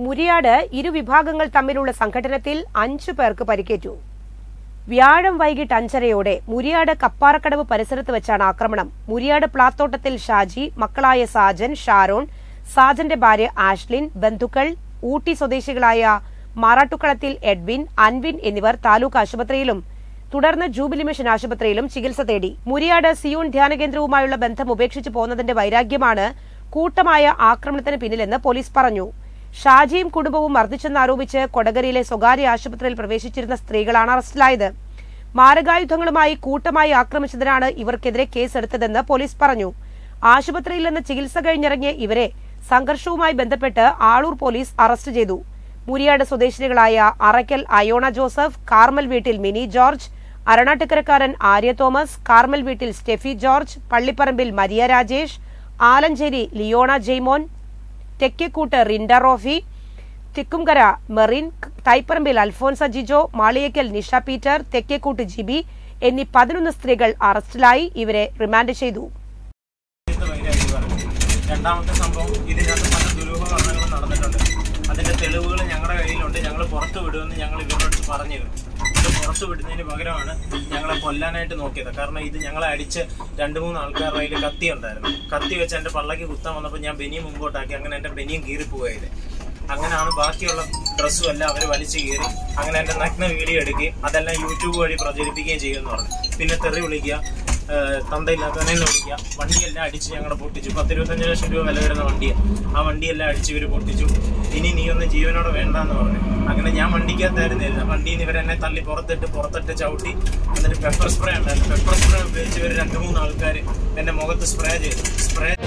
മുരിയാട് ഇരുവിഭാഗങ്ങൾ തമ്മിലുള്ള സംഘട്ടനത്തിൽ അഞ്ചു പേർക്ക് പരിക്കേറ്റു വ്യാഴം വൈകിട്ട് അഞ്ചരയോടെ മുരിയാട് കപ്പാറക്കടവ് പരിസരത്ത് വെച്ചാണ് ആക്രമണം മുരിയാട് പ്ലാത്തോട്ടത്തിൽ ഷാജി മക്കളായ സാജൻ ഷാരോൺ സാജന്റെ ഭാര്യ ആഷ്ലിൻ ബന്ധുക്കൾ ഊട്ടി സ്വദേശികളായ മാറാട്ടുകളത്തിൽ എഡ്വിൻ അൻവിൻ എന്നിവർ താലൂക്ക് ആശുപത്രിയിലും തുടർന്ന് ജൂബിലി മിഷൻ ആശുപത്രിയിലും ചികിത്സ തേടി മുരിയാട് സിയോൺ ധ്യാന കേന്ദ്രവുമായുള്ള ബന്ധം ഉപേക്ഷിച്ചു പോന്നതിന്റെ വൈരാഗ്യമാണ് കൂട്ടമായ ആക്രമണത്തിന് പിന്നിലെന്ന് പോലീസ് പറഞ്ഞു ഷാജിയും കുടുംബവും മർദ്ദിച്ചെന്നാരോപിച്ച് കൊടകരയിലെ സ്വകാര്യ ആശുപത്രിയിൽ പ്രവേശിച്ചിരുന്ന സ്ത്രീകളാണ് അറസ്റ്റിലായത് മാരകായുധങ്ങളുമായി കൂട്ടമായി ആക്രമിച്ചതിനാണ് ഇവർക്കെതിരെ കേസെടുത്തതെന്ന് പോലീസ് പറഞ്ഞു ആശുപത്രിയിൽ നിന്ന് ചികിത്സ കഴിഞ്ഞിറങ്ങിയ ഇവരെ സംഘർഷവുമായി ബന്ധപ്പെട്ട് ആളൂർ പോലീസ് അറസ്റ്റ് ചെയ്തു മുരിയാട് സ്വദേശിനികളായ അറയ്ക്കൽ അയോണ ജോസഫ് കാർമൽ വീട്ടിൽ മിനി ജോർജ് അരണാട്ടുകരക്കാരൻ ആര്യ തോമസ് കാർമൽ വീട്ടിൽ സ്റ്റെഫി ജോർജ് പള്ളിപ്പറമ്പിൽ മരിയ രാജേഷ് ആലഞ്ചേരി ലിയോണ ജെയ്മോൻ തെക്കേക്കൂട്ട് റിൻഡ റോഫി തിക്കുംകര മെറിൻ തൈപ്പറമ്പിൽ അൽഫോൻസ ജിജോ മാളിയക്കൽ നിഷ പീറ്റർ തെക്കേക്കൂട്ട് ജിബി എന്നീ പതിനൊന്ന് സ്ത്രീകൾ അറസ്റ്റിലായി ഇവരെ റിമാൻഡ് ചെയ്തു ഇത് വൈരാഗ്യമാണ്. രണ്ടാമത്തെ സംഭവം ഇതിനകത്ത് പല ദുരൂഹകരണങ്ങളും നടന്നിട്ടുണ്ട് അതിന്റെ തെളിവുകൾ ഞങ്ങളുടെ കയ്യിലുണ്ട് ഞങ്ങൾ പുറത്തു വിടുമെന്ന് ഞങ്ങൾ ഇവരോട് പറഞ്ഞിരുന്നു ഇത് പുറത്തു വിടുന്നതിന് പകരമാണ് ഞങ്ങളെ കൊല്ലാനായിട്ട് നോക്കിയത് കാരണം ഇത് ഞങ്ങളെ അടിച്ച് രണ്ട് മൂന്ന് ആൾക്കാരുടെ കയ്യിൽ കത്തി ഉണ്ടായിരുന്നു കത്തി വെച്ച് എന്റെ പള്ളക്ക് കുത്താൻ വന്നപ്പോൾ ഞാൻ ബനിയും മുമ്പോട്ടാക്കി അങ്ങനെ എന്റെ ബനിയും കീറിപ്പോയത് അങ്ങനെയാണ് ബാക്കിയുള്ള ഡ്രസ്സും എല്ലാം അവർ വലിച്ചു കീറി അങ്ങനെ എന്റെ നഗ്ന വീഡിയോ എടുക്കുകയും അതെല്ലാം യൂട്യൂബ് വഴി പ്രചരിപ്പിക്കുകയും ചെയ്യുമെന്ന് പറഞ്ഞു പിന്നെ തെറി വിളിക്കുക ഏഹ് തന്തയില്ലാത്തവനെ വിളിക്കുക വണ്ടിയെല്ലാം അടിച്ച് ഞങ്ങളെ പൊട്ടിച്ചു പത്തിരുപത്തഞ്ച് ലക്ഷം രൂപ വില വരുന്ന വണ്ടിയാണ് ആ വണ്ടിയെല്ലാം അടിച്ച് ഇവർ പൊട്ടിച്ചു ഇനി നീ ഒന്ന് ജീവനോടെ വേണ്ടെന്ന് പറഞ്ഞു അങ്ങനെ ഞാൻ വണ്ടിക്കകത്തായിരുന്നില്ല വണ്ടിയിൽ നിന്ന് ഇവരെന്നെ തള്ളി പുറത്തിട്ട് പുറത്തിട്ട് ചവിട്ടി എന്നിട്ട് പെപ്പർ സ്പ്രേ ഉണ്ടായിരുന്നു പെപ്പർ സ്പ്രേ ഉപയോഗിച്ച് ഇവർ രണ്ട് മൂന്ന് ആൾക്കാർ എന്റെ മുഖത്ത് സ്പ്രേ ചെയ്തു സ്പ്രേ